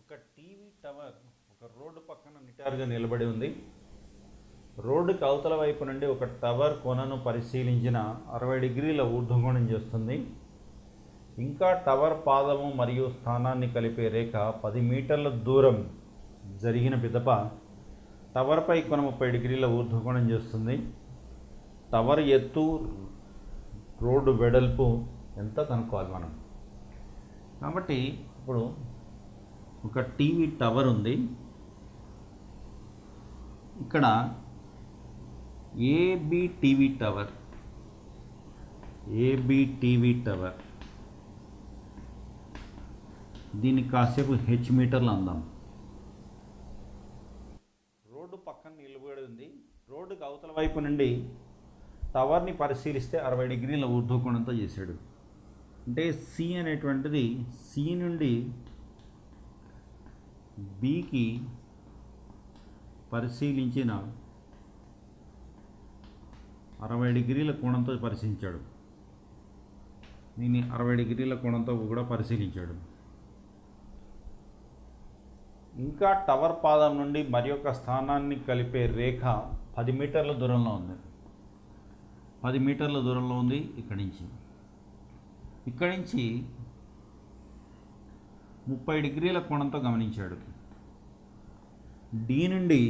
ఒక TV tower ఒక road పక్కన నిటారుగా నిలబడి ఉంది రోడ్డుకి అవతల వైపు నుండి ఒక టవర్ కొనను పరిశీలించిన అరవై డిగ్రీల ఊర్ధ్వకోణం చేస్తుంది ఇంకా టవర్ పాదము మరియు స్థానాన్ని కలిపే రేఖ పది మీటర్ల దూరం జరిగిన పిదప టవర్పై కొన ముప్పై డిగ్రీల ఊర్ధ్వకోణం చేస్తుంది టవర్ ఎత్తు రోడ్డు వెడల్పు ఎంత కనుక్కోవాలి మనం కాబట్టి ఇప్పుడు ఒక టీవీ టవర్ ఉంది ఇక్కడ AB TV tower AB TV tower దీన్ని కాసేపు హెచ్ మీటర్లు అందాం రోడ్డు పక్కన నిలబడి ఉంది రోడ్డుకి అవతల వైపు నుండి టవర్ని పరిశీలిస్తే అరవై డిగ్రీల ఊర్ధ్వకోణంతో చేశాడు అంటే సి అనేటువంటిది సి నుండి బికి పరిశీలించిన అరవై డిగ్రీల కోణంతో పరిశీలించాడు దీన్ని అరవై డిగ్రీల కోణంతో కూడా పరిశీలించాడు ఇంకా టవర్ పాదం నుండి మరి ఒక స్థానాన్ని కలిపే రేఖ పది మీటర్ల దూరంలో ఉంది పది మీటర్ల దూరంలో ఉంది ఇక్కడి నుంచి ఇక్కడి నుంచి ముప్పై డిగ్రీల కోణంతో గమనించాడు డి నుండి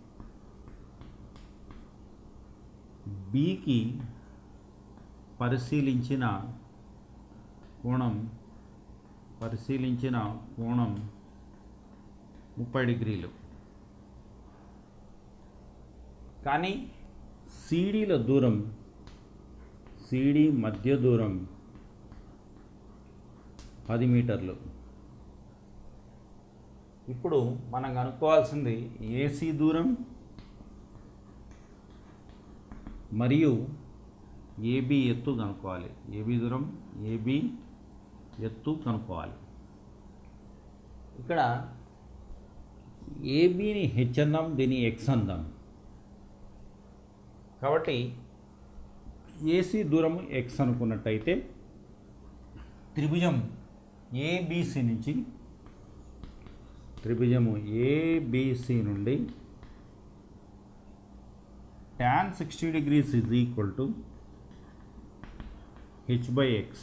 బికి పరిశీలించిన కోణం పరిశీలించిన కోణం ముప్పై డిగ్రీలు కానీ సిడీల దూరం సిడి మధ్య దూరం పది మీటర్లు ఇప్పుడు మనం కనుక్కోవాల్సింది ఏసీ దూరం మరియు ఏబి ఎత్తు కనుక్కోవాలి ఏబి దూరం ఏబి ఎత్తు కనుక్కోవాలి ఇక్కడ ఏబిని హెచ్ అందాం దీన్ని ఎక్స్ అందాం కాబట్టి ఏసీ దూరం ఎక్స్ అనుకున్నట్టయితే త్రిభుజం ఏబిసి నుంచి త్రిభుజము ఏబిసి నుండి tan sixty degrees is equal to H by X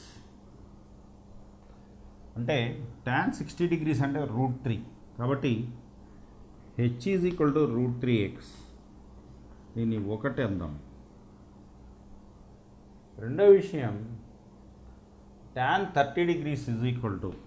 అంటే ట్యాన్ సిక్స్టీ డిగ్రీస్ అంటే రూట్ త్రీ కాబట్టి H is equal to root three X దీన్ని ఒకటి అందాం రెండో విషయం tan thirty degrees is equal to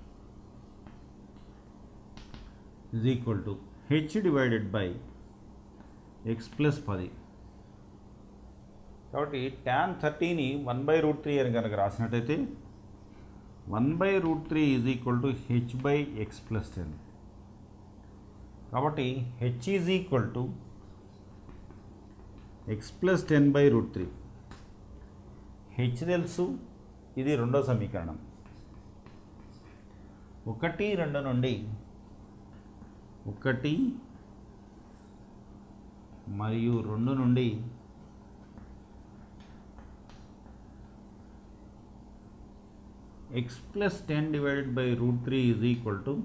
is equal to H divided by X plus పది కాబట్టి ట్యాన్ థర్టీని వన్ బై రూట్ త్రీ అని కనుక రాసినట్టయితే one by root three is equal to H by X plus ten కాబట్టి H is equal to X plus ten by root three H తెలుసు ఇది రెండో సమీకరణం ఒకటి రెండు నుండి ఒకటి మరియు రెండు నుండి X plus ten divided by root three is equal to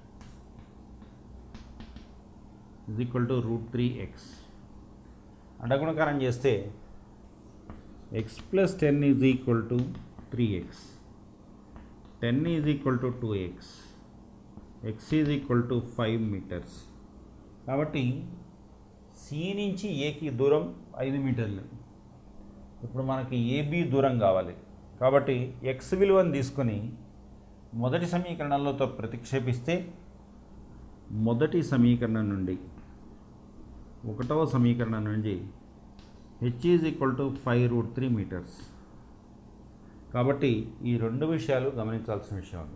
is equal to root three X అడగుణకారం చేస్తే X plus ten is equal to three X ten is equal to two X X is equal to five metres కాబట్టి C నుంచి ఏకి దూరం ఐదు మీటర్లు ఇప్పుడు మనకి ఏబి దూరం కావాలి కాబట్టి ఎక్స్ విలువను తీసుకొని మొదటి సమీకరణంలోతో ప్రతిక్షేపిస్తే మొదటి సమీకరణం నుండి ఒకటవ సమీకరణం నుండి H is equal to five root three metres కాబట్టి ఈ రెండు విషయాలు గమనించాల్సిన విషయాలు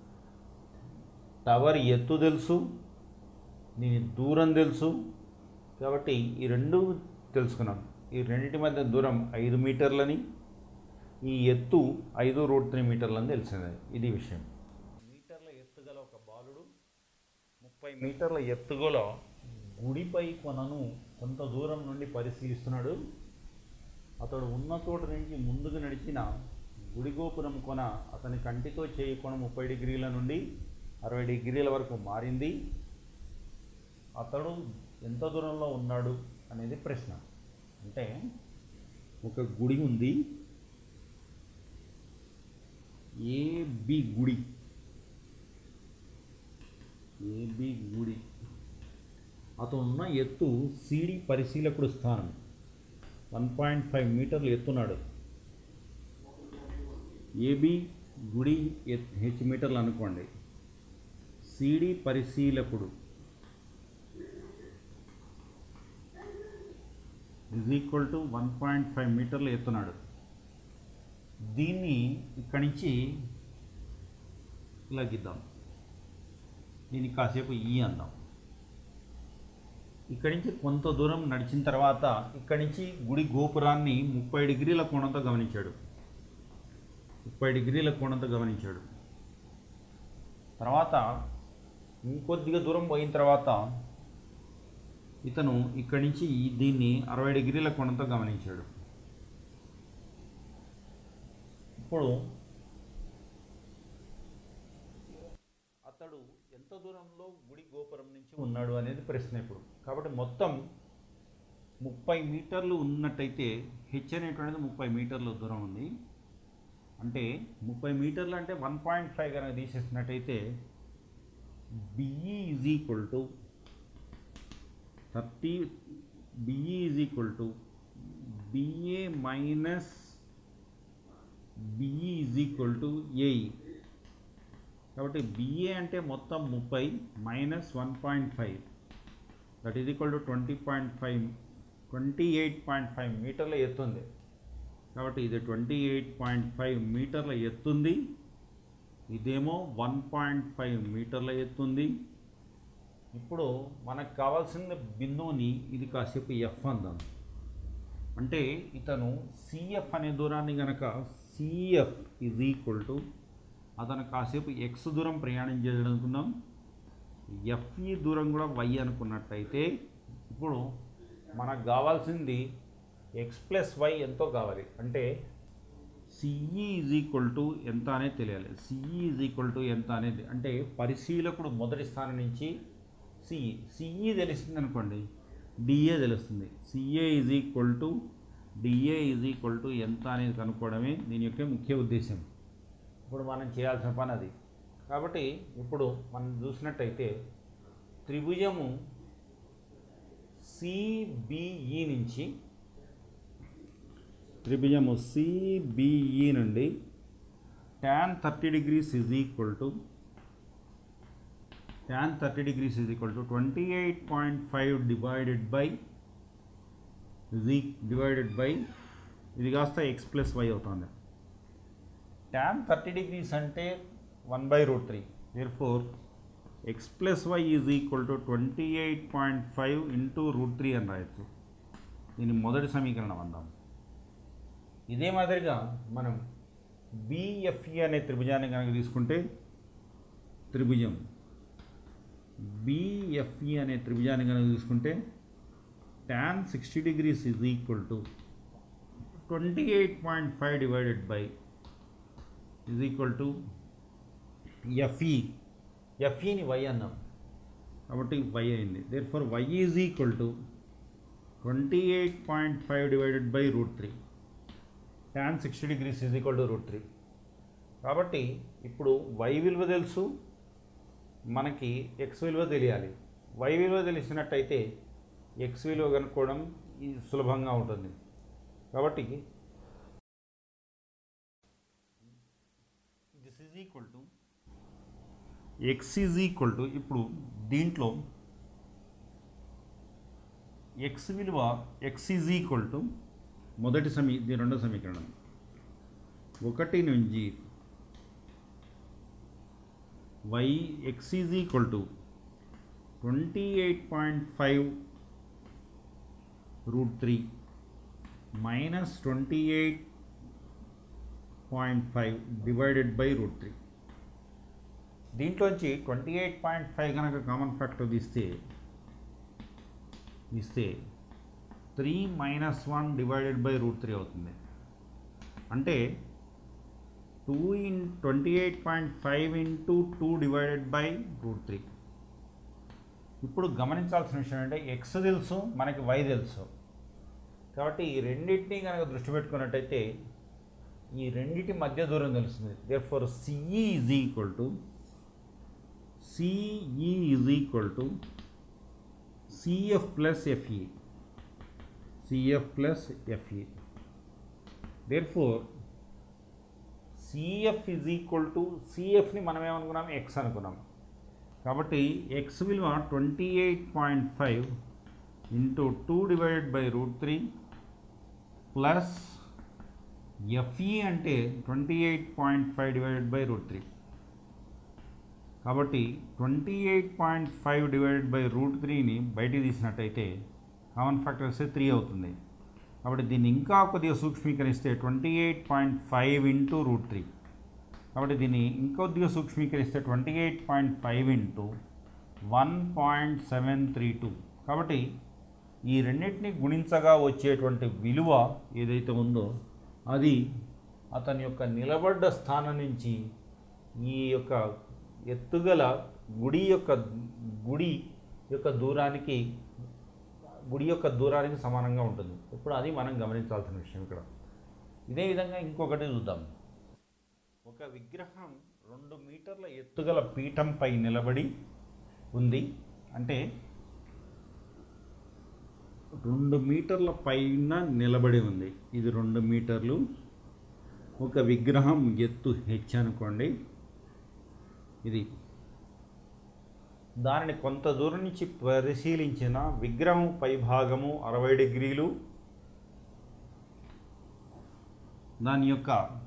టవర్ ఎత్తు తెలుసు దీని దూరం తెలుసు కాబట్టి ఈ రెండు తెలుసుకున్నాం ఈ రెండింటి మధ్య దూరం ఐదు మీటర్లని ఈ ఎత్తు ఐదు రూట్ త్రీ మీటర్లని తెలిసింది ఇది విషయం మీటర్ల ఎత్తుగల ఒక బాలుడు ముప్పై మీటర్ల ఎత్తుగల గుడిపై కొనను కొంత దూరం నుండి పరిశీలిస్తున్నాడు అతడు ఉన్న చోట నుంచి ముందుకు నడిచిన గుడి గోపురం కొన అతని కంటితో చేయి కొన ముప్పై డిగ్రీల నుండి అరవై డిగ్రీల వరకు మారింది అతడు ఎంత దూరంలో ఉన్నాడు అనేది ప్రశ్న అంటే ఒక గుడి ఉంది ఏబి గుడి ఏబి గుడి అతను ఉన్న ఎత్తు సిడి పరిశీలకుడు స్థానం వన్ పాయింట్ ఫైవ్ మీటర్లు ఎత్తున్నాడు ఏబి గుడి ఎత్ హెచ్ మీటర్లు అనుకోండి సిడి పరిశీలకుడు is equal to one point five మీటర్లు ఎత్తున్నాడు దీన్ని ఇక్కడి నుంచి ఇలా గీద్దాం దీన్ని కాసేపు ఈ అందాం ఇక్కడి నుంచి కొంత దూరం నడిచిన తర్వాత ఇక్కడి నుంచి గుడి గోపురాన్ని ముప్పై డిగ్రీల కోణంతో గమనించాడు ముప్పై డిగ్రీల కోణంతో గమనించాడు తర్వాత ఇంకొద్దిగా దూరం పోయిన తర్వాత ఇతను ఇక్కడి నుంచి ఈ- దీన్ని అరవై డిగ్రీల కోణంతో గమనించాడు ఇప్పుడు అతడు ఎంత దూరంలో గుడి గోపురం నుంచి ఉన్నాడు అనేది ప్రశ్న ఇప్పుడు కాబట్టి మొత్తం ముప్పై మీటర్లు ఉన్నట్టయితే హెచ్ అనేటువంటిది ముప్పై మీటర్ల దూరం ఉంది అంటే ముప్పై మీటర్లు అంటే వన్ పాయింట్ ఫైవ్ కనుక తీసేసినట్టయితే BE is equal to thirty BE is equal to BA minus BE is equal to AE కాబట్టి బిఏ అంటే మొత్తం ముప్పై minus one point five that is equal to twenty point five twenty eight point five మీటర్ల ఎత్తుంది కాబట్టి ఇది twenty eight point five మీటర్ల ఎత్తుంది ఇదేమో వన్ పాయింట్ ఫైవ్ మీటర్ల ఎత్తుంది ఇప్పుడు మనకు కావాల్సిన బిందువుని ఇది కాసేపు ఎఫ్ అందాం అంటే ఇతను సిఎఫ్ అనే దూరాన్ని గనక సిఎఫ్ ఈజ్ ఈక్వల్ టు అతను కాసేపు ఎక్స్ దూరం ప్రయాణం చేయాలనుకున్నాం ఎఫ్ఈ దూరం కూడా వై అనుకున్నట్టయితే ఇప్పుడు మనకు కావాల్సింది ఎక్స్ ప్లస్ వై ఎంతో కావాలి అంటే సిఈ ఈజ్ ఈక్వల్ టు ఎంత అనేది తెలియాలి సిఈ ఈజ్ ఈక్వల్ టు ఎంత అనేది అంటే పరిశీలకుడు మొదటి స్థానం నుంచి సిఈ సిఈ తెలిసింది అనుకోండి డిఏ తెలుస్తుంది CA is equal to DA is equal to ఎంత అనేది కనుక్కోవడమే దీని యొక్క ముఖ్య ఉద్దేశం ఇప్పుడు మనం చేయాల్సిన పని అది కాబట్టి ఇప్పుడు మనం చూసినట్టయితే త్రిభుజము సిబిఈ నుంచి త్రిభుజము సిబిఈ నుండి tan thirty degrees is equal to tan thirty degrees is equal to twenty eight point five divided by G divided by ఇది కాస్త ఎక్స్ ప్లస్ వై అవుతుంది ట్యాన్ థర్టీ డిగ్రీస్ అంటే one by root three therefore X plus Y is equal to twenty eight point five into root three అని రాయొచ్చు దీని మొదటి సమీకరణం అందాం ఇదే మాదిరిగా మనం బిఎఫ్ఈ అనే త్రిభుజాన్ని కనుక తీసుకుంటే త్రిభుజం బిఎఫ్ఈ అనే త్రిభుజాన్ని కనుక తీసుకుంటే tan sixty degrees is equal to twenty eight point five divided by is equal to FE ఎఫ్ఈని వై అన్నాం కాబట్టి వై అయింది therefore why is equal to twenty eight point five divided by root three tan sixty degrees is equal to root three కాబట్టి ఇప్పుడు why విలువ తెలుసు మనకి X విలువ తెలియాలి వై విలువ తెలిసినట్టయితే ఎక్స్ విలువ కనుక్కోవడం ఇది సులభంగా ఉంటుంది కాబట్టి this is equal to X is equal to ఇప్పుడు దీంట్లో ఎక్స్ విలువ ఎక్స్ ఈజ్ ఈక్వల్ టు మొదటి సమీ ఇది రెండో సమీకరణం ఒకటి నుంచి Y X is equal to twenty eight point five root three minus twenty eight point five divided by root three దీంట్లోంచి ట్వంటీ ఎయిట్ పాయింట్ ఫైవ్ కనుక కామన్ ఫ్యాక్టర్ తీస్తే ఇస్తే three minus one divided by root three అవుతుంది అంటే two in twenty eight point five into two divided by root three ఇప్పుడు గమనించాల్సిన విషయం అంటే ఎక్స్ తెలుసు మనకి వై తెలుసు కాబట్టి ఈ రెండింటినీ కనుక దృష్టి పెట్టుకున్నట్టయితే ఈ రెండింటి మధ్య దూరం తెలుస్తుంది therefore CE is equal to CE is equal to CF plus FE CF plus FE therefore CF is equal to సిఎఫ్ని మనం ఏమనుకున్నాం ఎక్స్ అనుకున్నాం కాబట్టి ఎక్స్ విలువ twenty eight point five into two divided by root three plus FE అంటే twenty eight point five divided by root three కాబట్టి twenty eight point five divided by root త్రీని బయటికి తీసినట్టయితే కామన్ ఫ్యాక్టర్ వస్తే three అవుతుంది కాబట్టి దీన్ని ఇంకా కొద్దిగా సూక్ష్మీకరిస్తే twenty eight point five into root three కాబట్టి దీన్ని ఇంకొద్దిగా సూక్ష్మీకరిస్తే twenty eight point five into one point seven three two కాబట్టి ఈ రెండింటిని గుణించగా వచ్చేటువంటి విలువ ఏదైతే ఉందో అది అతని యొక్క నిలబడ్డ స్థానం నుంచి ఈ యొక్క ఎత్తుగల గుడి యొక్క గుడి యొక్క దూరానికి గుడి యొక్క దూరానికి సమానంగా ఉంటుంది ఇప్పుడు అది మనం గమనించాల్సిన విషయం ఇక్కడ ఇదే విధంగా ఇంకొకటి చూద్దాం ఒక విగ్రహం రెండు మీటర్ల ఎత్తుగల పీఠంపై నిలబడి ఉంది అంటే రెండు మీటర్ల పైన నిలబడి ఉంది ఇది రెండు మీటర్లు ఒక విగ్రహం ఎత్తు హెచ్ అనుకోండి ఇది దానిని కొంత దూరం నుంచి పరిశీలించిన విగ్రహం పైభాగము అరవై డిగ్రీలు దాని యొక్క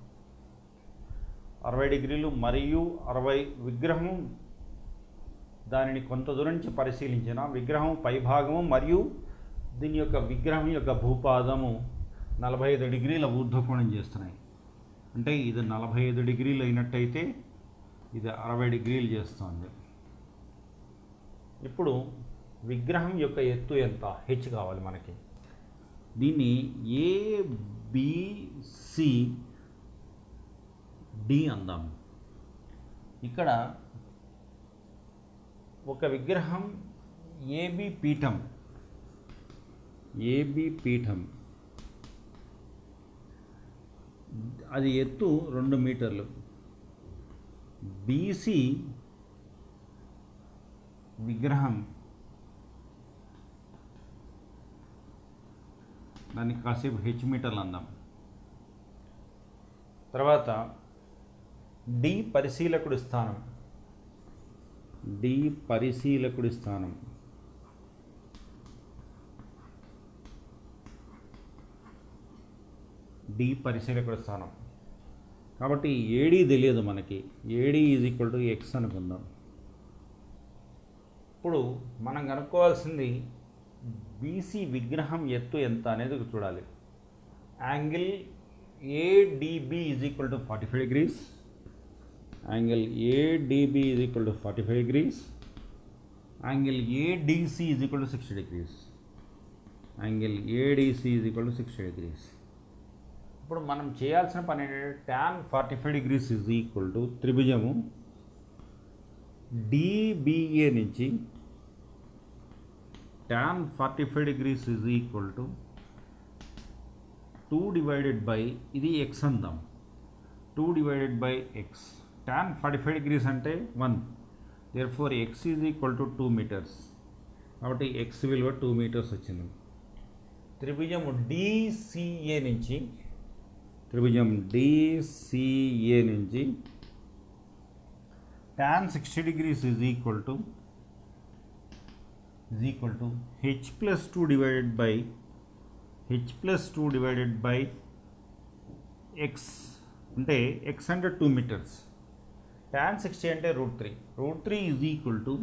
అరవై డిగ్రీలు మరియు అరవై విగ్రహం దానిని కొంత దూరం నుంచి పరిశీలించిన విగ్రహం పైభాగము మరియు దీని యొక్క విగ్రహం యొక్క భూపాదము నలభై ఐదు డిగ్రీల ఊర్ధ్వకోణం చేస్తున్నాయి అంటే ఇది నలభై ఐదు డిగ్రీలు అయినట్టయితే ఇది అరవై డిగ్రీలు చేస్తుంది ఇప్పుడు విగ్రహం యొక్క ఎత్తు ఎంత హెచ్ కావాలి మనకి దీన్ని ఏ బిసి డి అందాం ఇక్కడ ఒక విగ్రహం ఏబి పీఠం ఏబి పీఠం అది ఎత్తు రెండు మీటర్లు బీసీ విగ్రహం దానికి కాసేపు హెచ్ మీటర్లు అందాం తర్వాత డి పరిశీలకుడి స్థానం డి పరిశీలకుడి స్థానం డి పరిశీలకుడి స్థానం కాబట్టి ఏడీ తెలియదు మనకి AD is equal to X అనుకుందాం ఇప్పుడు మనం కనుక్కోవాల్సింది బీసీ విగ్రహం ఎత్తు ఎంత అనేది చూడాలి angle ADB is equal to forty five degrees angle ADB is equal to forty five degrees angle ADC is equal to sixty degrees angle ADC is equal to sixty degrees ఇప్పుడు మనం చేయాల్సిన పని ఏంటంటే tan forty five degrees is equal to త్రిభుజము DBA నుంచి tan forty five degrees is equal to two divided by ఇది x అందాం two divided by x tan forty five degrees అంటే one therefore x is equal to two metres కాబట్టి X విలువ two metres వచ్చింది త్రిభుజము DCA నుంచి త్రిభుజం DCA నుంచి tan 60 degrees is equal to is equal to h plus 2 divided by h plus 2 divided by x అంటే x అంటే two metres tan sixty అంటే root three root three is equal to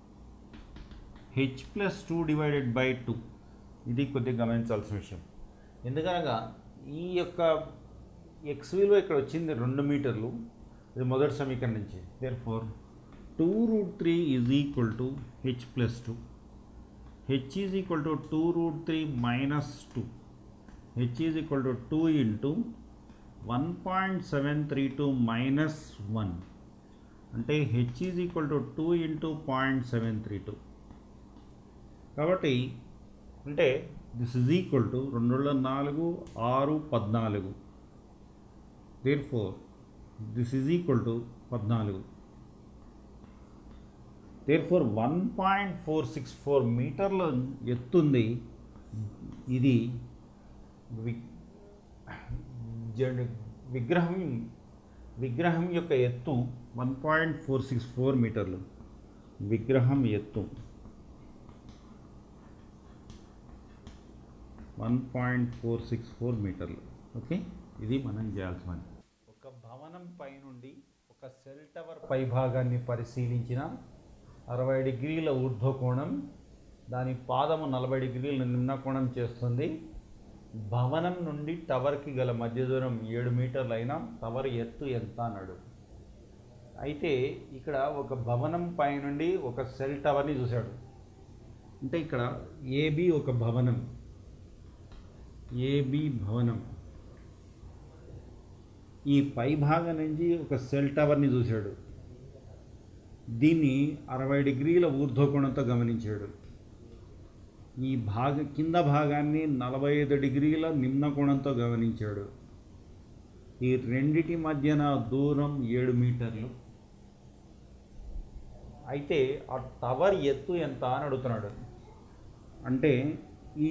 h plus two divided by two ఇది కొద్దిగా గమనించాల్సిన విషయం ఎందుకనగా ఈ యొక్క ఎక్స్ విలువ ఇక్కడ వచ్చింది రెండు మీటర్లు ఇది మొదటి సమీకరణం నుంచి therefore two root three is equal to h plus two h is equal to two root three minus two h is equal to two into one point seven three two minus one అంటే h is equal to two into point seven three two కాబట్టి అంటే this is equal to రెండు వేల నాలుగు ఆరు పద్నాలుగు therefore this is equal to పద్నాలుగు therefore one point four six four మీటర్ల ఎత్తుంది ఇది వి జడ్- విగ్రహం విగ్రహం యొక్క ఎత్తు one point four six four మీటర్లు విగ్రహం ఎత్తు one point four six four మీటర్లు ఓకే ఇది మనం చేయాల్సిన ఒక భవనం పై నుండి ఒక సెల్ టవర్ పై భాగాన్ని పరిశీలించిన అరవై డిగ్రీల ఊర్ధ్వకోణం దాని పాదము నలభై డిగ్రీల నిమ్న కోణం చేస్తుంది భవనం నుండి టవర్కి గల మధ్య దూరం ఏడు మీటర్లు అయినా టవర్ ఎత్తు ఎంత అన్నాడు అయితే ఇక్కడ ఒక భవనం పై నుండి ఒక సెల్ టవర్ని చూశాడు అంటే ఇక్కడ ఏబి ఒక భవనం ఏబి భవనం ఈ పై భాగం నుంచి ఒక సెల్ టవర్ని చూశాడు దీన్ని అరవై డిగ్రీల ఊర్ధ్వకోణంతో గమనించాడు ఈ భాగ కింద భాగాన్ని నలభై ఐదు డిగ్రీల నిమ్న కోణంతో గమనించాడు ఈ రెండిటి మధ్యన దూరం ఏడు మీటర్లు అయితే ఆ టవర్ ఎత్తు ఎంత అని అడుగుతున్నాడు అంటే ఈ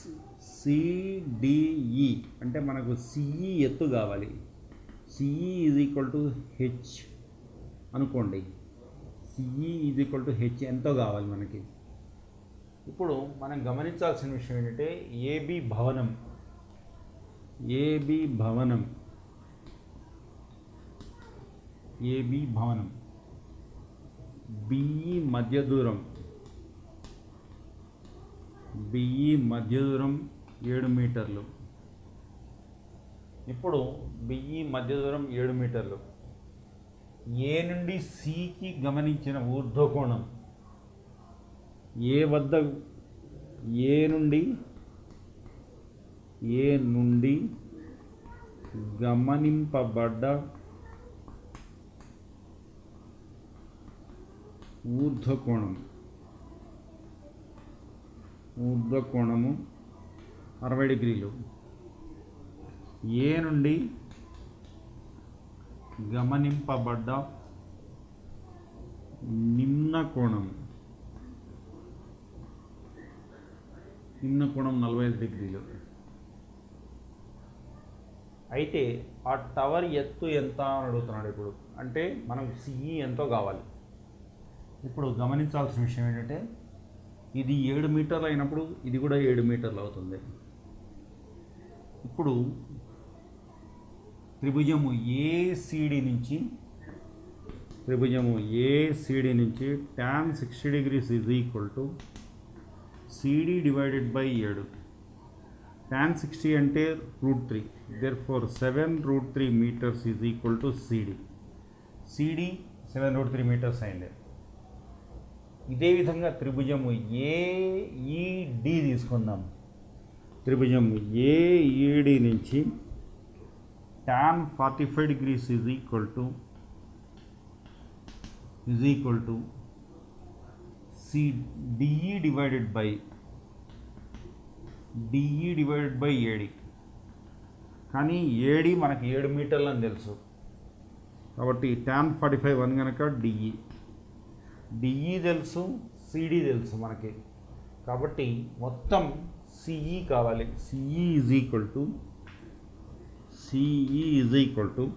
సిడిఈ అంటే మనకు సిఈ ఎత్తు కావాలి CE is equal to h అనుకోండి CE is equal to h ఎంతో కావాలి మనకి ఇప్పుడు మనం గమనించాల్సిన విషయం ఏంటంటే ఏబి భవనం ఏబి భవనం ఏబి భవనం బిఈ మధ్య దూరం బిఈ మధ్య దూరం ఏడు మీటర్లు ఇప్పుడు బిఈ మధ్య దూరం ఏడు మీటర్లు ఏ నుండి సికి గమనించిన ఊర్ధ్వకోణం ఏ వద్ద ఏ నుండి ఏ నుండి గమనింపబడ్డ ఊర్ధ్వకోణం ఊర్ధ్వకోణము అరవై డిగ్రీలు ఏ నుండి గమనింపబడ్డ నిమ్న కోణం నిమ్న కోణం నలభై ఐదు డిగ్రీలు అయితే ఆ టవర్ ఎత్తు ఎంత అని అడుగుతున్నాడు ఇప్పుడు అంటే మనం సిఈ ఎంతో కావాలి ఇప్పుడు గమనించాల్సిన విషయం ఏంటంటే ఇది ఏడు మీటర్లు అయినప్పుడు ఇది కూడా ఏడు మీటర్లు అవుతుంది ఇప్పుడు త్రిభుజము ఏసిడి నుంచి త్రిభుజము ఏసిడి నుంచి tan sixty degrees is equal to CD divided by ఏడు ట్యాన్ సిక్స్టీ అంటే root three therefore seven root three metres is equal to CD CD seven root three metres అయింది ఇదే విధంగా త్రిభుజము ఏఈడి తీసుకుందాం త్రిభుజం ఏఈడి నుంచి tan forty five degrees is equal to is equal to C DE divided by DE divided by AD కానీ AD మనకి ఏడు మీటర్లు అని తెలుసు కాబట్టి ట్యాన్ ఫార్టీ ఫైవ్ వన్ కనుక డిఈ డిఈ తెలుసు సిడి తెలుసు మనకి కాబట్టి మొత్తం సిఈ కావాలి CE is equal to CE is equal to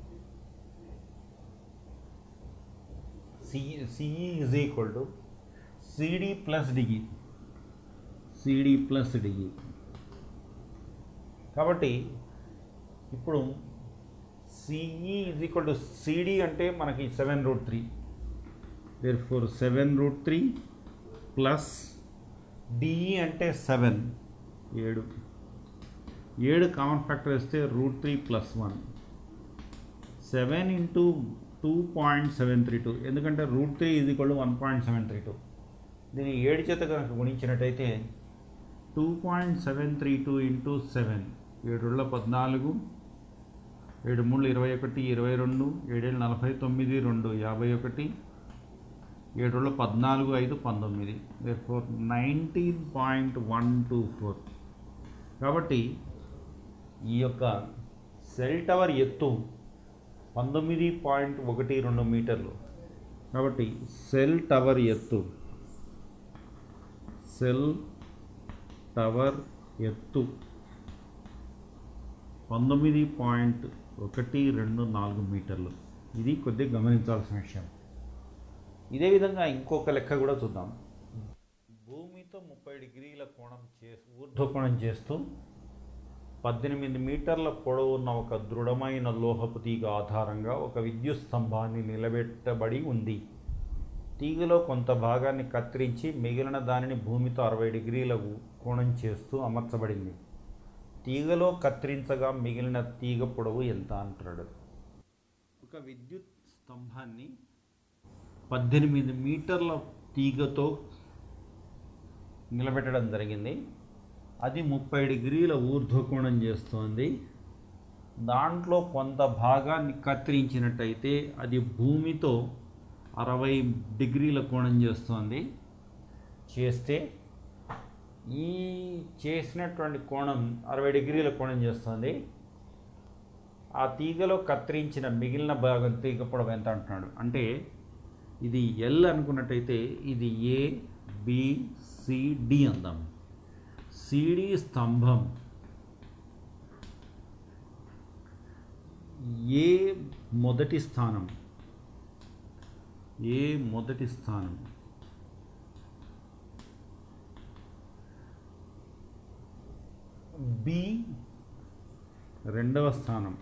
CE CE is equal to CD plus DE CD plus DE కాబట్టి ఇప్పుడు CE is equal to CD అంటే మనకి seven root three therefore seven root three plus DE అంటే seven ఏడు ఏడు common factor వేస్తే root three plus one seven into two point seven three two ఎందుకంటే root three is equal one point seven three two దీన్ని ఏడు చేత కనుక గుణించినట్టయితే two point seven three two into seven ఏడుళ్ళ పద్నాలుగు ఏడు మూడు ఇరవై ఒకటి ఇరవై రెండు ఏడేళ్ళు నలభై తొమ్మిది రెండు యాభై ఒకటి ఏడు రోజులు పద్నాలుగు ఐదు పంతొమ్మిది four nineteen point one two four కాబట్టి ఈ యొక్క సెల్ టవర్ ఎత్తు పంతొమ్మిది పాయింట్ ఒకటి రెండు మీటర్లు కాబట్టి సెల్ టవర్ ఎత్తు సెల్ టవర్ ఎత్తు పంతొమ్మిది పాయింట్ ఒకటి రెండు నాలుగు మీటర్లు ఇది కొద్దిగా గమనించాల్సిన విషయం ఇదే విధంగా ఇంకొక లెక్క కూడా చూద్దాం భూమితో ముప్పై డిగ్రీల కోణం చే ఊర్ధ్వకోణం చేస్తూ పద్దెనిమిది మీటర్ల పొడవు ఉన్న ఒక దృఢమైన లోహపు తీగ ఆధారంగా ఒక విద్యుత్ స్తంభాన్ని నిలబెట్టబడి ఉంది తీగలో కొంత భాగాన్ని కత్తిరించి మిగిలిన దానిని భూమితో అరవై డిగ్రీల కోణం చేస్తూ అమర్చబడింది తీగలో కత్తిరించగా మిగిలిన తీగ పొడవు ఎంత అంటాడు ఒక విద్యుత్ స్తంభాన్ని పద్దెనిమిది మీటర్ల తీగతో నిలబెట్టడం జరిగింది అది ముప్పై డిగ్రీల ఊర్ధ్వకోణం చేస్తోంది దాంట్లో కొంత భాగాన్ని కత్తిరించినట్టయితే అది భూమితో అరవై డిగ్రీల కోణం చేస్తోంది చేస్తే ఈ చేసినటువంటి కోణం అరవై డిగ్రీల కోణం చేస్తుంది ఆ తీగలో కత్తిరించిన మిగిలిన భాగం తీగ పొడవు ఎంత అంటున్నాడు అంటే ఇది ఎల్ అనుకున్నట్టయితే ఇది ఏ బి సి డి అందాం సిడి స్తంభం ఏ మొదటి స్థానం ఏ మొదటి స్థానం బి రెండవ స్థానం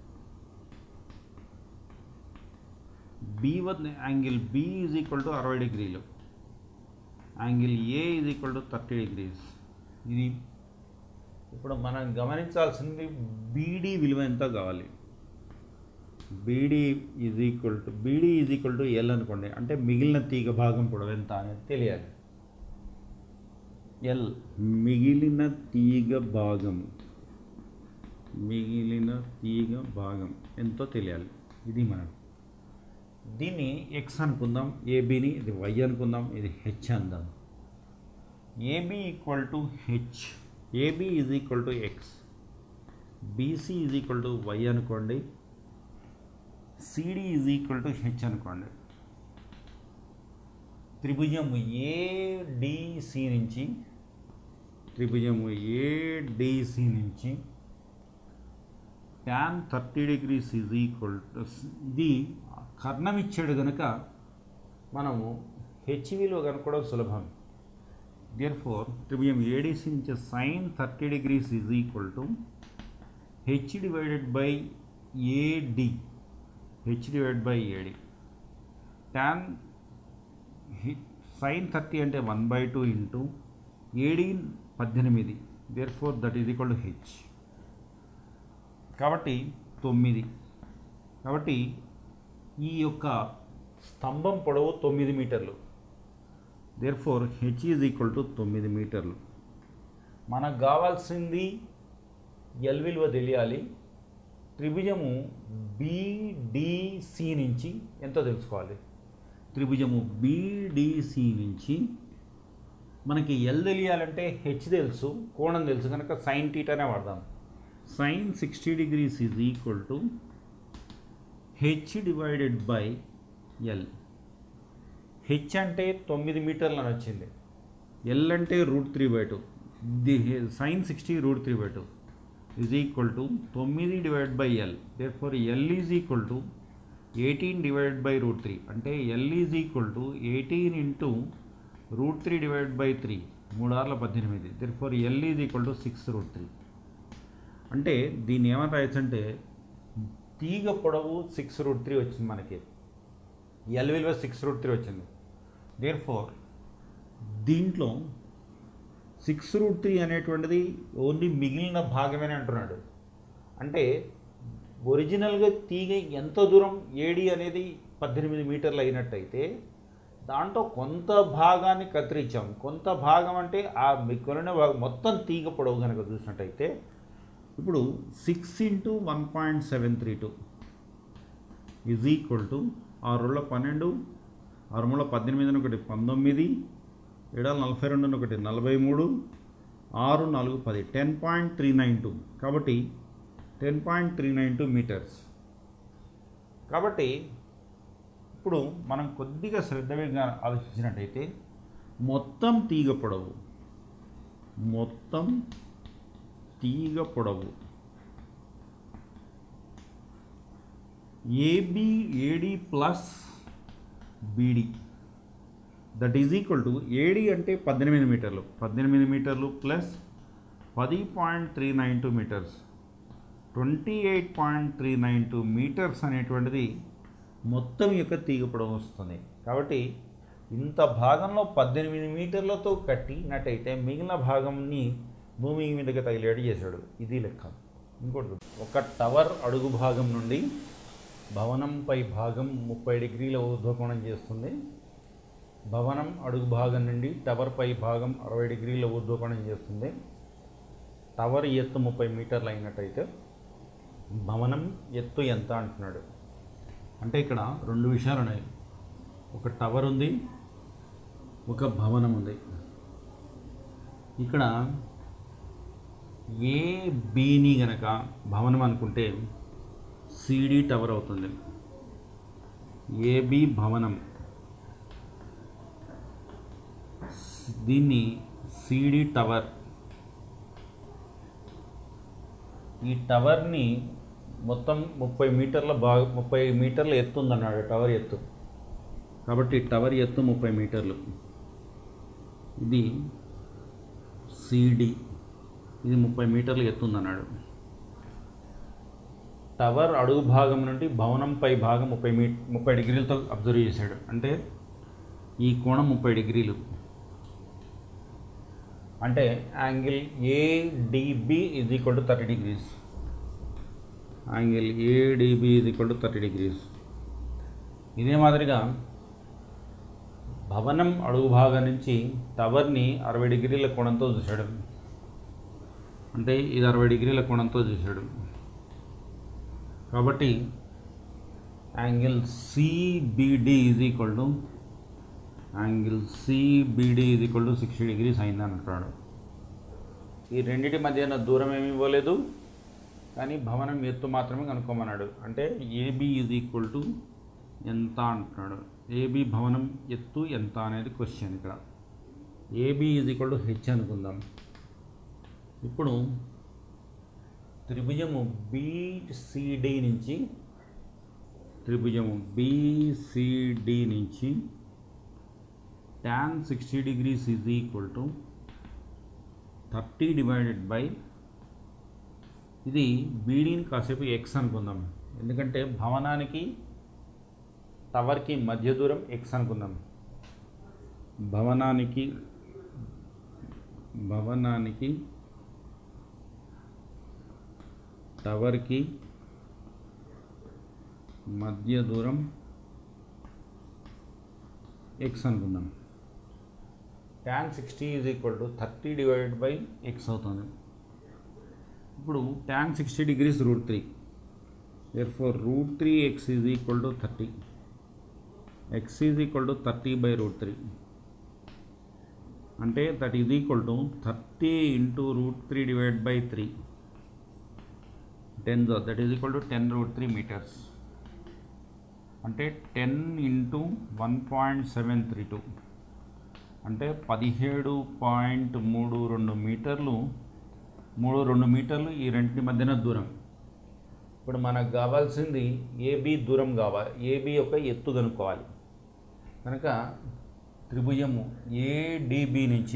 బి వద్ద angle B is equal to అరవై డిగ్రీలు angle A is equal to thirty degrees ఇది ఇప్పుడు మనం గమనించాల్సింది బీడీ విలువ ఎంత కావాలి BD is equal to BD is equal to l అనుకోండి అంటే మిగిలిన తీగ భాగం పొడవు ఎంత అనేది తెలియాలి ఎల్ మిగిలిన తీగ భాగం మిగిలిన తీగ భాగం ఎంతో తెలియాలి ఇది మనం దీన్ని ఎక్స్ అనుకుందాం ఏబీని ఇది వై అనుకుందాం ఇది హెచ్ అందాం AB equal to h AB is equal to x BC is equal to y అనుకోండి CD is equal to h అనుకోండి త్రిభుజము ఏడిసి నుంచి త్రిభుజము ఏడిసి నుంచి tan thirty degrees is equal to ఇది కర్ణం ఇచ్చాడు కనుక మనము హెచ్ విలువ కనుక్కోవడం సులభం దేర్ ఫోర్ త్రిభుజం ఏడిసి నుంచి sine thirty degrees is equal to H divided by AD h divide by AD tan sine thirty అంటే one by two into AD పద్దెనిమిది therefore that is equal to h కాబట్టి తొమ్మిది కాబట్టి ఈ యొక్క స్తంభం పొడవు తొమ్మిది మీటర్లు therefore h is equal to తొమ్మిది మీటర్లు మనకు కావాల్సింది ఎల్ విలువ తెలియాలి త్రిభుజము బీడిసి నుంచి ఎంతో తెలుసుకోవాలి త్రిభుజము బీడిసి నుంచి మనకి ఎల్ తెలియాలంటే హెచ్ తెలుసు కోణం తెలుసు కనుక సైన్ టీటానే వాడదాం sine sixty degrees is equal to H divided by l h అంటే తొమ్మిది మీటర్లు అని వచ్చింది ఎల్ అంటే root three by two the sine sixty root three by two is equal to తొమ్మిది divide by l therefore l is equal to eighteen divide by root three అంటే l is equal to eighteen into root three divide by three మూడు ఆర్ల పద్దెనిమిది therefore l is equal to six root three అంటే దీన్ని ఏమని రాయొచ్చు అంటే తీగ పొడవు సిక్స్ రూట్ త్రీ వచ్చింది మనకి ఎల్ విలువ సిక్స్ రూట్ త్రీ వచ్చింది దేర్ ఫోర్ దీంట్లో సిక్స్ రూట్ త్రీ అనేటువంటిది ఓన్లీ మిగిలిన భాగమేనే అంటున్నాడు అంటే ఒరిజినల్గా తీగ ఎంత దూరం ఏడి అనేది పద్దెనిమిది మీటర్లు అయినట్టయితే దాంట్లో కొంత భాగాన్ని కత్తిరించాం కొంత భాగం అంటే ఆ మిగిలిన భాగం మొత్తం తీగ పొడవు కనుక చూసినట్టయితే ఇప్పుడు six into one point seven three two is equal to ఆరుల పన్నెండు ఆరు మూల పద్దెనిమిది ఒకటి పంతొమ్మిది ఏడాది నలభై రెండు ఒకటి నలభై మూడు ఆరు నాలుగు పది ten point three nine two కాబట్టి ten point three nine two metres కాబట్టి ఇప్పుడు మనం కొద్దిగా శ్రద్ధగా ఆలోచించినట్టయితే మొత్తం తీగ పొడవు మొత్తం తీగ పొడవు AB AD plus BD that is equal to AD అంటే పద్దెనిమిది మీటర్లు పద్దెనిమిది మీటర్లు ప్లస్ పది point three nine two metres twenty eight point three nine two metres అనేటువంటిది మొత్తం యొక్క తీగ పొడవు వస్తుంది కాబట్టి ఇంత భాగంలో పద్దెనిమిది మీటర్లతో కట్టినట్టయితే మిగిలిన భాగంని భూమి మీదకి తగిలేడు చేశాడు ఇది లెక్క ఇంకోటి ఒక టవర్ అడుగు భాగం నుండి భవనంపై భాగం ముప్పై డిగ్రీల ఊర్ధ్వకోణం చేస్తుంది భవనం అడుగు భాగం నుండి టవర్ పై భాగం అరవై డిగ్రీల ఊర్ధ్వకోణం చేస్తుంది టవర్ ఎత్తు ముప్పై మీటర్లు అయినట్టయితే భవనం ఎత్తు ఎంత అంటున్నాడు అంటే ఇక్కడ రెండు విషయాలు ఉన్నాయి ఒక టవర్ ఉంది ఒక భవనం ఉంది ఇక్కడ ఏ బీని గనక భవనం అనుకుంటే సిడి టవర్ అవుతుంది ఏబి భవనం దీన్ని సిడి టవర్ ఈ టవర్ని మొత్తం ముప్పై మీటర్ల బాగా ముప్పై మీటర్ల ఎత్తు ఉందన్నాడు టవర్ ఎత్తు కాబట్టి టవర్ ఎత్తు ముప్పై మీటర్లు ఇది సిడి ఇది ముప్పై మీటర్లు ఎత్తు ఉందన్నాడు టవర్ అడుగు భాగం నుండి భవనం పై భాగం ముప్పై మీ ముప్పై డిగ్రీలతో అబ్జర్వ్ చేశాడు అంటే ఈ కోణం ముప్పై డిగ్రీలు అంటే angle ADB is equal to thirty degrees angle ADB is equal to thirty degrees ఇదే మాదిరిగా భవనం అడుగు భాగం నుంచి టవర్ని అరవై డిగ్రీల కోణంతో చూశాడు అంటే ఇది అరవై డిగ్రీల కోణంతో చూశాడు కాబట్టి angle CBD is equal to angle CBD is equal to sixty degrees అయింది అంటాడు ఈ రెండింటి మధ్యన దూరం ఏమి ఇవ్వలేదు కానీ భవనం ఎత్తు మాత్రమే కనుక్కోమన్నాడు అంటే ఏబి ఈజ్ ఈక్వల్ టు ఎంత అంటున్నాడు ఏబి భవనం ఎత్తు ఎంత అనేది క్వశ్చన్ ఇక్కడ AB is equal to h అనుకుందాం ఇప్పుడు త్రిభుజము బిసిడి నుంచి త్రిభుజము బిసిడి నుంచి tan 60 degrees is equal to 30 divided by ఇది బీడీని కాసేపు ఎక్స్ అనుకుందాం ఎందుకంటే భవనానికి టవర్కి మధ్య దూరం ఎక్స్ అనుకుందాం భవనానికి భవనానికి టవర్కి మధ్య దూరం ఎక్స్ అనుకుందాం tan sixty is equal to thirty divided by x అవుతుంది ఇప్పుడు tan sixty degrees root three therefore root three x is equal to thirty x is equal to thirty by root three అంటే that is equal to thirty into root three divide by three ten that is equal to ten root three metres అంటే ten into one point seven three two అంటే పదిహేడు point మూడు రెండు మీటర్లు మూడు రెండు మీటర్లు ఈ రెండింటి మధ్యన దూరం ఇప్పుడు మనకు కావాల్సింది ఏబి దూరం కావాలి ఏబి యొక్క ఎత్తు కనుక్కోవాలి కనుక త్రిభుజము ఏడిబి నుంచి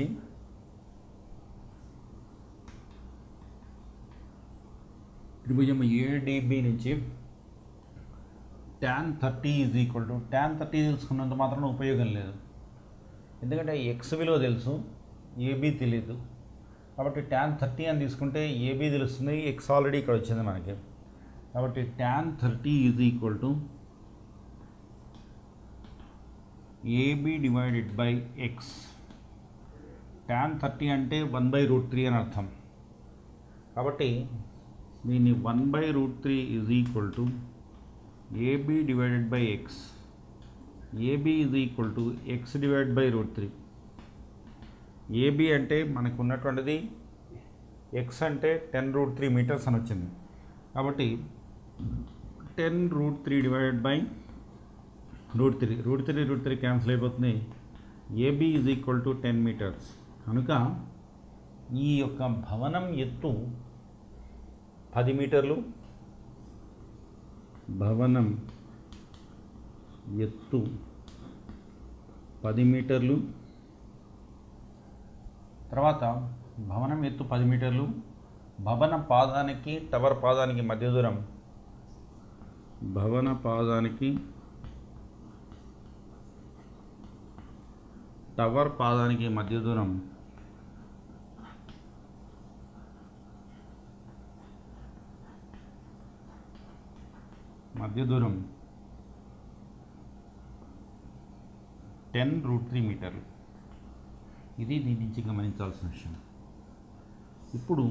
త్రిభుజము ఏడిబి నుంచి tan thirty is equal to tan thirty తెలుసుకున్నంత మాత్రం ఉపయోగం లేదు ఎందుకంటే ఎక్స్ విలువ తెలుసు ఏబీ తెలియదు కాబట్టి ట్యాన్ థర్టీ అని తీసుకుంటే ఏబీ తెలుస్తుంది ఎక్స్ ఆల్రెడీ ఇక్కడ వచ్చింది మనకి కాబట్టి tan thirty is equal to AB divided by x tan thirty అంటే వన్ బై రూట్ త్రీ అని అర్థం కాబట్టి దీన్ని one by root three is equal to AB divided by x AB is equal to x divide by root three AB అంటే మనకు ఉన్నటువంటిది X అంటే ten root three metres అని వచ్చింది కాబట్టి ten root three divided by root three root three root three cancel అయిపోతుంది AB is equal to ten metres కనుక ఈ యొక్క భవనం ఎత్తు పది మీటర్లు భవనం ఎత్తు పది మీటర్లు తర్వాత భవనం ఎత్తు పది మీటర్లు భవన పాదానికి టవర్ పాదానికి మధ్య దూరం భవన పాదానికి టవర్ పాదానికి మధ్య దూరం మధ్య దూరం టెన్ రూట్ త్రీ మీటర్లు ఇది దీని నుంచి గమనించాల్సిన విషయం ఇప్పుడు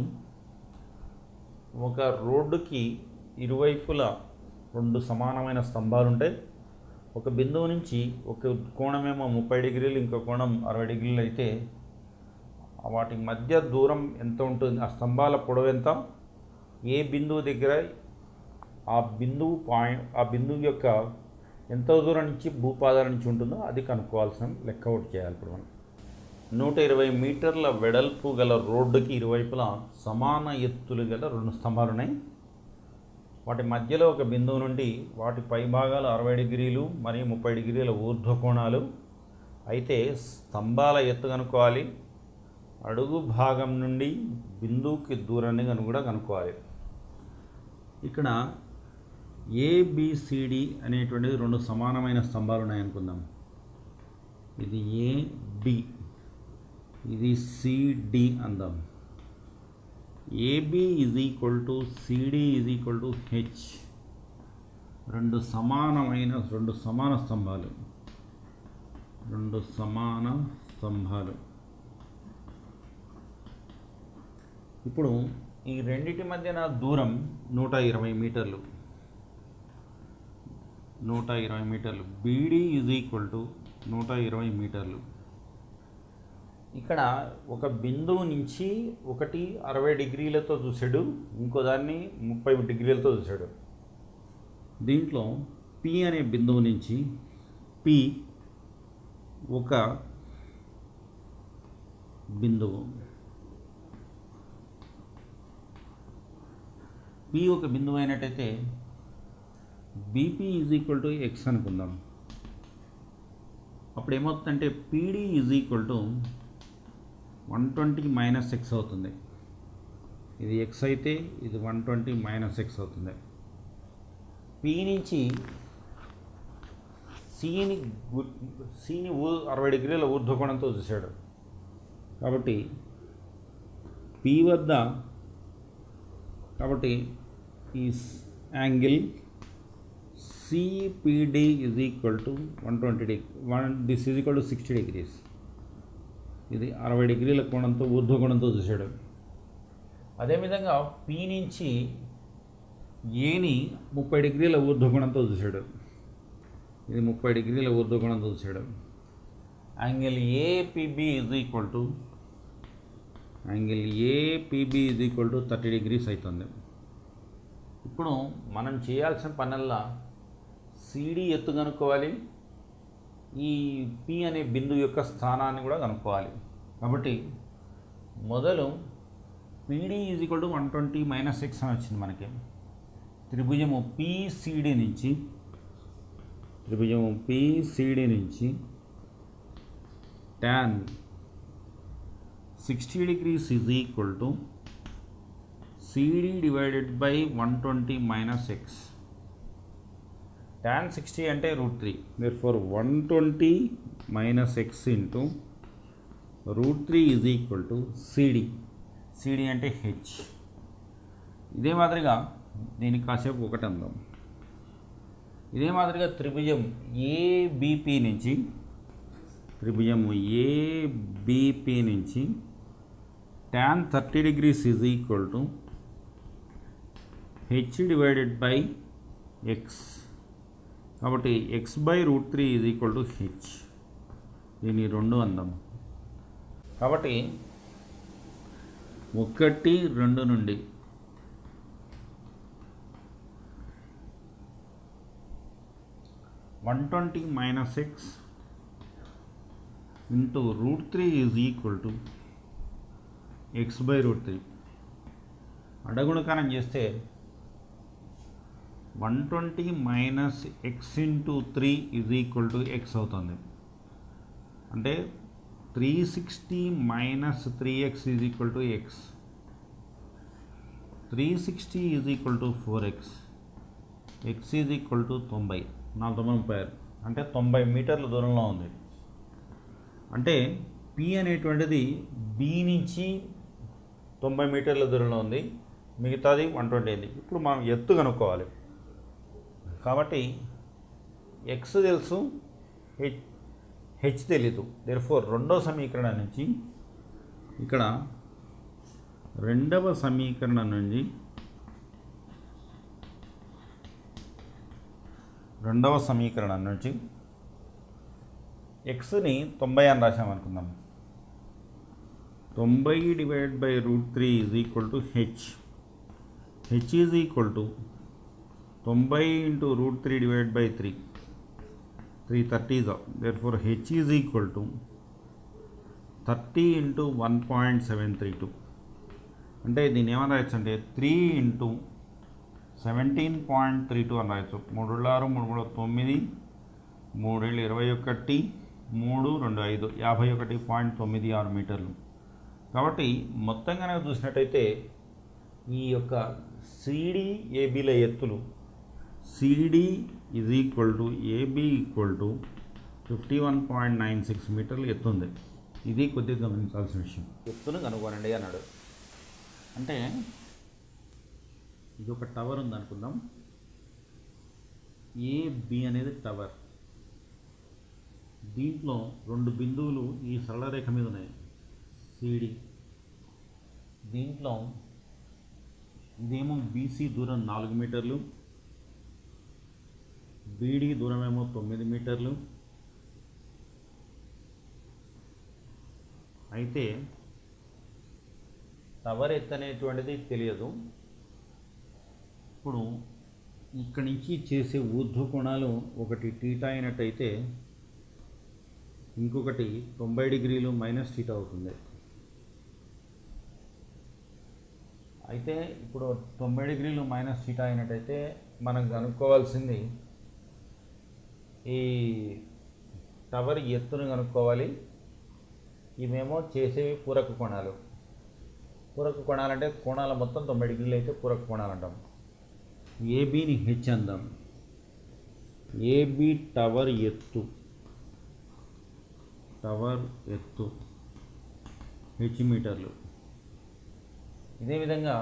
ఒక రోడ్డుకి ఇరువైపులా రెండు సమానమైన స్తంభాలు ఉంటాయి ఒక బిందువు నుంచి ఒక కోణమేమో ముప్పై డిగ్రీలు ఇంకో కోణం అరవై డిగ్రీలు అయితే వాటి మధ్య దూరం ఎంత ఉంటుంది ఆ స్తంభాల పొడవు ఎంత ఏ బిందువు దగ్గర ఆ బిందువు పాయింట్ ఆ బిందువు యొక్క ఎంత దూరం నుంచి భూపాదాల నుంచి ఉంటుందో అది కనుక్కోవాల్సిన లెక్క ఒకటి చేయాలి ఇప్పుడు మనం నూట ఇరవై మీటర్ల వెడల్పు గల రోడ్డుకి ఇరువైపులా సమాన ఎత్తులు గల రెండు స్తంభాలు ఉన్నాయి వాటి మధ్యలో ఒక బిందువు నుండి వాటి పై భాగాలు అరవై డిగ్రీలు మరియు ముప్పై డిగ్రీల ఊర్ధ్వ కోణాలు అయితే స్తంభాల ఎత్తు కనుక్కోవాలి అడుగు భాగం నుండి బిందువుకి దూరాన్ని కను కూడా కనుక్కోవాలి ఇక్కడ ఏబిసిడి అనేటువంటిది రెండు సమానమైన స్తంభాలు ఉన్నాయనుకుందాం ఇది ఏ డి ఇది సిడి అందాం AB is equal to CD is equal to h రెండు సమానమైన రెండు సమాన స్తంభాలు రెండు సమాన స్తంభాలు ఇప్పుడు ఈ రెండిటి మధ్యన దూరం నూట ఇరవై మీటర్లు నూట ఇరవై మీటర్లు బీడీ ఈజ్ ఈక్వల్ టు నూట ఇరవై మీటర్లు ఇక్కడ ఒక బిందువు నుంచి ఒకటి అరవై డిగ్రీలతో చూశాడు ఇంకో దాన్ని ముప్పై డిగ్రీలతో చూశాడు దీంట్లో పి అనే బిందువు నుంచి పి ఒక బిందువు పి ఒక బిందువు అయినట్టయితే BP is equal to X అనుకుందాం అప్పుడు ఏమవుతుందంటే PD is equal to one twenty minus x అవుతుంది ఇది ఎక్స్ అయితే ఇది వన్ ట్వంటీ మైనస్ ఎక్స్ అవుతుంది పి నుంచి సిని సిని ఊ అరవై డిగ్రీల ఊర్ధ్వకోణంతో చూశాడు కాబట్టి పి వద్ద కాబట్టి ఈ angle CPD is equal to one twenty degree one this is equal to sixty degrees ఇది అరవై డిగ్రీల కోణంతో ఊర్ధ్వకోణంతో చూశాడు అదేవిధంగా పి నుంచి ఏని ముప్పై డిగ్రీల ఊర్ధ్వకోణంతో చూశాడు ఇది ముప్పై డిగ్రీల ఊర్ధ్వకోణంతో చూశాడు angle APB is equal to angle APB is equal to thirty degrees అవుతుంది ఇప్పుడు మనం చేయాల్సిన పనల్లా సిడి ఎత్తు కనుక్కోవాలి ఈ పి అనే బిందువు యొక్క స్థానాన్ని కూడా కనుక్కోవాలి కాబట్టి మొదలు PD is equal to one twenty minus six అని వచ్చింది మనకి త్రిభుజము పిసిడి నుంచి త్రిభుజము పిసిడి నుంచి tan sixty degrees is equal to CD divided by one twenty minus x tan 60 అంటే root three therefore one twenty minus x into root three is equal to CD CD అంటే h ఇదే మాదిరిగా దీనికి కాసేపు ఒకటి అందాం ఇదే మాదిరిగా త్రిభుజం ఏబిపి నుంచి త్రిభుజము ఏబిపి నుంచి tan thirty degrees is equal to H divided by x కాబట్టి x by root three is equal to h దీన్ని రెండు అందాం కాబట్టి ఒకటి రెండు నుండి one twenty minus x into root three is equal to x by root three అడగుణకారం చేస్తే one twenty minus x into three is equal to x అవుతుంది అంటే three sixty minus three x is equal to X three sixty is equal to four x X is equal to తొంభై నాలుగు తొంభై ముప్పై ఆరు అంటే తొంభై మీటర్ల దూరంలో ఉంది అంటే పి అనేటువంటిది బి నుంచి తొంభై మీటర్ల దూరంలో ఉంది మిగతాది వన్ ట్వంటీ అయింది ఇప్పుడు మనం ఎత్తు కనుక్కోవాలి కాబట్టి ఎక్స్ తెలుసు హెచ్ హెచ్ తెలీదు ఫోర్ రెండవ సమీకరణం నుంచి ఇక్కడ రెండవ సమీకరణం నుంచి రెండవ సమీకరణం నుంచి ఎక్స్ని తొంభై అని రాసామనుకుందాం తొంభై divide by root three is equal to h h is equal to తొంభై into root three divide by three three thirty therefore h is equal to thirty into one point seven three two అంటే దీన్ని ఏమని రాయొచ్చు అంటే three into seventeen point three two అని రాయొచ్చు మూడు ఆరు మూడు మూడు తొమ్మిది మూడేళ్ళు ఇరవై ఒకటి మూడు రెండు ఐదు యాభై ఒకటి పాయింట్ తొమ్మిది ఆరు మీటర్లు కాబట్టి మొత్తం కనుక చూసినట్టయితే ఈ యొక్క సిడి ఏబీల ఎత్తులు CD is equal to AB equal to fifty one point nine six మీటర్లు ఎత్తుంది ఇది కొద్దిగా గమనించాల్సిన విషయం ఎత్తును కనుగొనండి అన్నాడు అంటే ఇది ఒక టవర్ ఉంది అనుకుందాం ఏ బి అనేది టవర్ దీంట్లో రెండు బిందువులు ఈ సరళ రేఖ మీద ఉన్నాయి సిడి దీంట్లో ఇదేమో బీసీ దూరం నాలుగు మీటర్లు బీడీ దూరం ఏమో తొమ్మిది మీటర్లు అయితే టవర్ ఎత్తు అనేటువంటిది తెలియదు ఇప్పుడు ఇక్కడి నుంచి చేసే ఊర్ధ్వ కోణాలు ఒకటి టీటా అయినట్టయితే ఇంకొకటి తొంభై డిగ్రీలు మైనస్ టీటా అవుతుంది అయితే ఇప్పుడు తొంభై డిగ్రీలు మైనస్ టీటా అయినట్టయితే మనం కనుక్కోవాల్సింది ఈ టవర్ ఎత్తును కనుక్కోవాలి ఇవేమో చేసేవి పూరక కోణాలు పూరక కోణాలంటే కోణాల మొత్తం తొంభై డిగ్రీలు అయితే పూరక కోణాలు అంటాం ఏబీని హెచ్ అందాం ఏబి టవర్ ఎత్తు టవర్ ఎత్తు హెచ్ మీటర్లు ఇదే విధంగా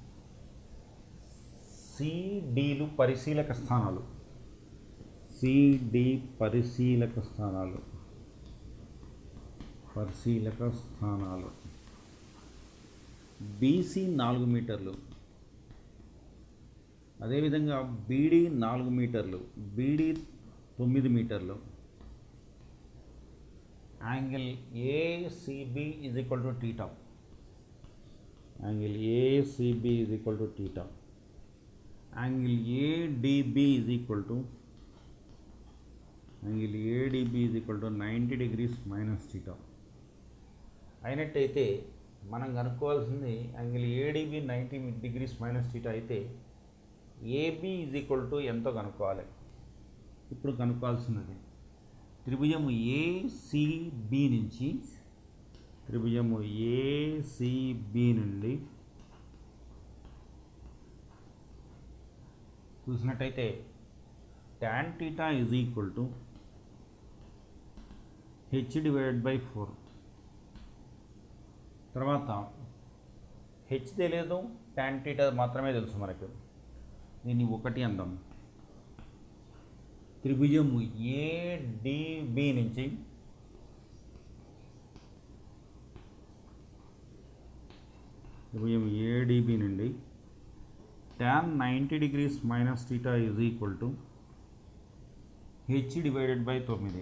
సిడీలు పరిశీలక స్థానాలు సిడి పరిశీలక స్థానాలు పరిశీలక స్థానాలు బీసీ నాలుగు మీటర్లు అదేవిధంగా బీడీ నాలుగు మీటర్లు బీడీ తొమ్మిది మీటర్లు angle ACB is equal to theta angle ACB is equal to theta angle ADB is equal to angle ADB is equal to ninety degrees minus theta అయినట్టయితే మనం కనుక్కోవాల్సింది angle ADB ninety degrees minus theta అయితే AB is equal to ఎంతో కనుక్కోవాలి ఇప్పుడు కనుక్కోవాల్సినది త్రిభుజము ACB నుంచి త్రిభుజము ACB నుండి చూసినట్టయితే tan theta is equal to H divided by four తర్వాత హెచ్ తెలియదు ట్యాన్ టీటా మాత్రమే తెలుసు మనకు దీన్ని ఒకటి అందాం త్రిభుజము ఏడిబి నుంచి త్రిభుజం ఏడిబి నుండి tan ninety degrees minus theta is equal to H divided by తొమ్మిది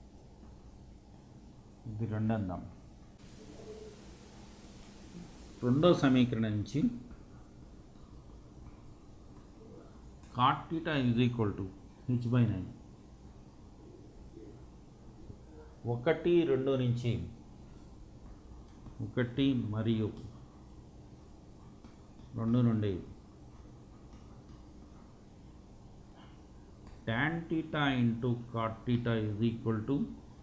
ఇది రెండు అందాం రెండో సమీకరణం నుంచి cot theta is equal to H by nine ఒకటి రెండు నుంచి ఒకటి మరియు రెండు నుండి tan theta into cot theta is equal to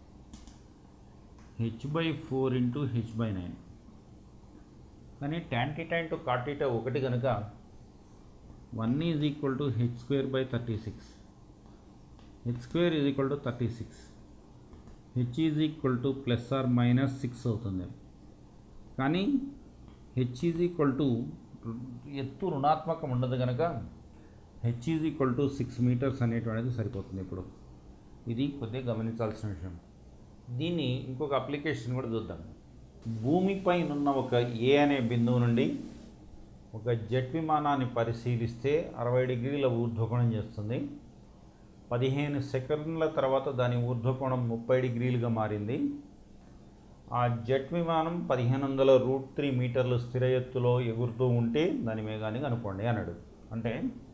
h by 4 into h by 9 కానీ tan theta into cot theta ఒకటి కనుక one is equal to h square by thirty six h square is equal to thirty six h is equal to plus or minus six అవుతుంది కానీ H is equal to ఎత్తు రుణాత్మకం ఉండదు కనుక h is equal to six metres అనేటువంటిది సరిపోతుంది ఇప్పుడు ఇది కొద్దిగా గమనించాల్సిన విషయం దీన్ని ఇంకొక అప్లికేషన్ కూడా చూద్దాం భూమిపై ఉన్న ఒక ఏ అనే బిందువు నుండి ఒక జెట్ విమానాన్ని పరిశీలిస్తే అరవై డిగ్రీల ఊర్ధ్వకోణం చేస్తుంది పదిహేను సెకండ్ల తర్వాత దాని ఊర్ధ్వకోణం ముప్పై డిగ్రీలుగా మారింది ఆ జెట్ విమానం పదిహేను వందల రూట్ త్రీ మీటర్లు స్థిర ఎత్తులో ఎగురుతూ ఉంటే దాని వేగాన్ని కనుక్కోండి అన్నాడు అంటే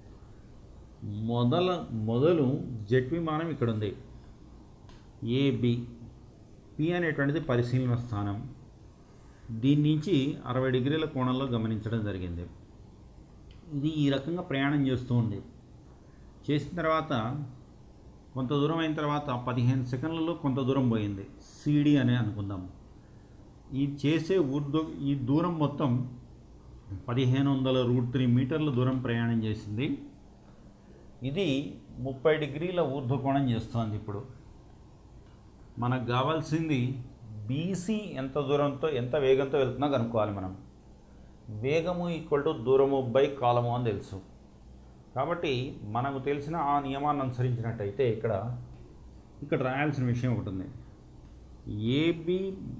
మొదల మొదలు జెట్ విమానం ఇక్కడ ఉంది ఏబి పి అనేటువంటిది పరిశీలన స్థానం దీని నుంచి అరవై డిగ్రీల కోణంలో గమనించడం జరిగింది ఇది ఈ రకంగా ప్రయాణం చేస్తూ ఉంది చేసిన తర్వాత కొంత దూరం అయిన తర్వాత పదిహేను సెకండ్లలో కొంత దూరం పోయింది సిడి అనే అనుకుందాం ఈ చేసే ఊర్ధ్వ ఈ దూరం మొత్తం పదిహేను వందల రూట్ త్రీ మీటర్ల దూరం ప్రయాణం చేసింది ఇది ముప్పై డిగ్రీల ఊర్ధ్వకోణం చేస్తోంది ఇప్పుడు మనకు కావాల్సింది బీసీ ఎంత దూరంతో ఎంత వేగంతో వెళ్తుందో కనుక్కోవాలి మనం వేగము ఈక్వల్ టు దూరము బై కాలము అని తెలుసు కాబట్టి మనకు తెలిసిన ఆ నియమాన్ని అనుసరించినట్టయితే ఇక్కడ ఇక్కడ రాయాల్సిన విషయం ఒకటి ఉంది ఏబి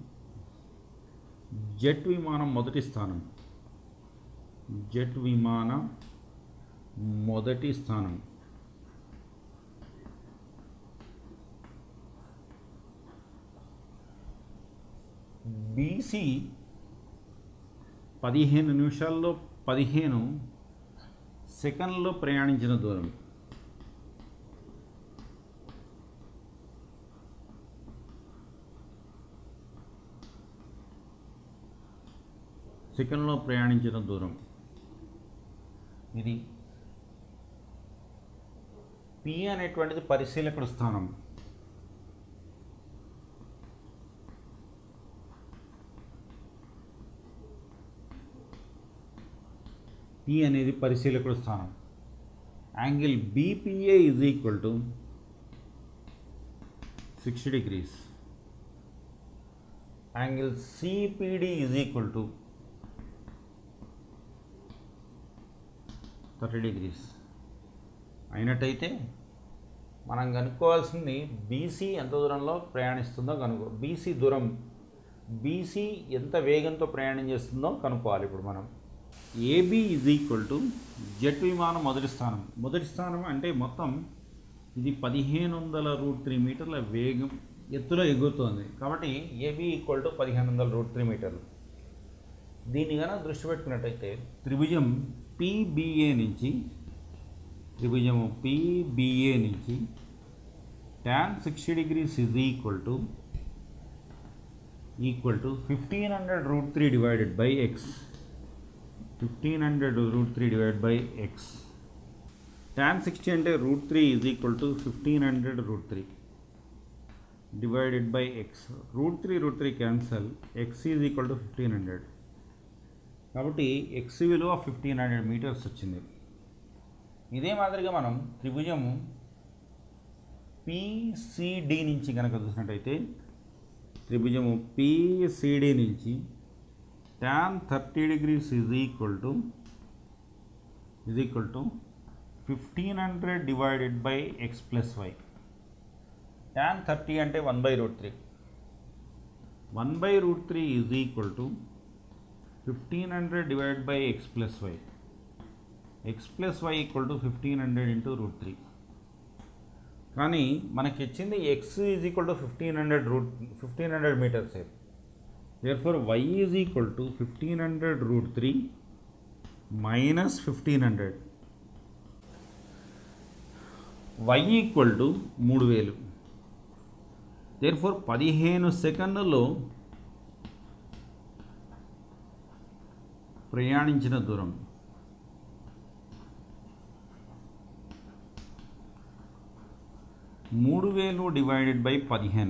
జెట్ విమానం మొదటి స్థానం జెట్ విమానం మొదటి స్థానం బీసీ పదిహేను నిమిషాల్లో పదిహేను సెకండ్లో ప్రయాణించిన దూరం సెకండ్లో ప్రయాణించిన దూరం ఇది పి అనేటువంటిది పరిశీలకుడు స్థానం పి అనేది పరిశీలకుడు స్థానం angle BPA is equal to sixty degrees angle CPD is equal to thirty degrees అయినట్టయితే మనం కనుక్కోవాల్సింది బీసీ ఎంత దూరంలో ప్రయాణిస్తుందో కనుక్కో బీసీ దూరం బీసీ ఎంత వేగంతో ప్రయాణం చేస్తుందో కనుక్కోవాలి ఇప్పుడు మనం AB is equal to jet విమానం మొదటి స్థానం మొదటి స్థానం అంటే మొత్తం ఇది పదిహేను వందల రూట్ త్రీ మీటర్ల వేగం ఎత్తులో ఎగురుతోంది కాబట్టి ఏబి ఈక్వల్ టు పదిహేను వందల రూట్ త్రీ మీటర్లు దీన్ని కనుక దృష్టి పెట్టుకున్నట్టయితే త్రిభుజం పిబిఏ నుంచి త్రిభుజము పిబిఏ నుంచి tan sixty degrees is equal to equal to fifteen hundred root three divided by x fifteen hundred root three divide by x tan sixty అంటే root three is equal to fifteen hundred root three divided by x root three root three cancel x is equal to fifteen hundred కాబట్టి X విలువ fifteen hundred metres వచ్చింది ఇదే మాదిరిగా మనం త్రిభుజము PCD నుంచి కనుక చూసినట్టయితే త్రిభుజము పిసిడి నుంచి tan thirty degrees is equal to is equal to fifteen hundred divided by X plus y tan thirty అంటే one by root three one by root three is equal to fifteen hundred divide by X plus y x plus y equal to fifteen hundred into root three కానీ మనకి ఇచ్చింది x is equal to fifteen hundred root fifteen hundred metres therefore why is equal to fifteen hundred root three minus fifteen hundred y equal to మూడు వేలు there four పదిహేను సెకండ్లలో ప్రయాణించిన దూరం మూడు వేలు డివైడెడ్ బై పదిహేను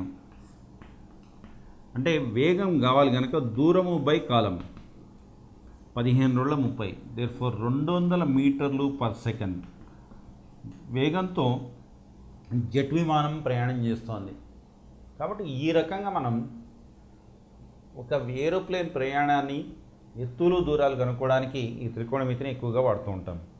అంటే వేగం కావాలి కనుక దూరము బై కాలం పదిహేను రోజుల ముప్పై దేర్ ఫోర్ రెండు వందల మీటర్లు పర్ సెకండ్ వేగంతో జెట్ విమానం ప్రయాణం చేస్తోంది కాబట్టి ఈ రకంగా మనం ఒక ఏరోప్లేన్ ప్రయాణాన్ని ఎత్తులు దూరాలు కనుక్కోవడానికి ఈ త్రికోణమితిని ఎక్కువగా వాడుతూ ఉంటాం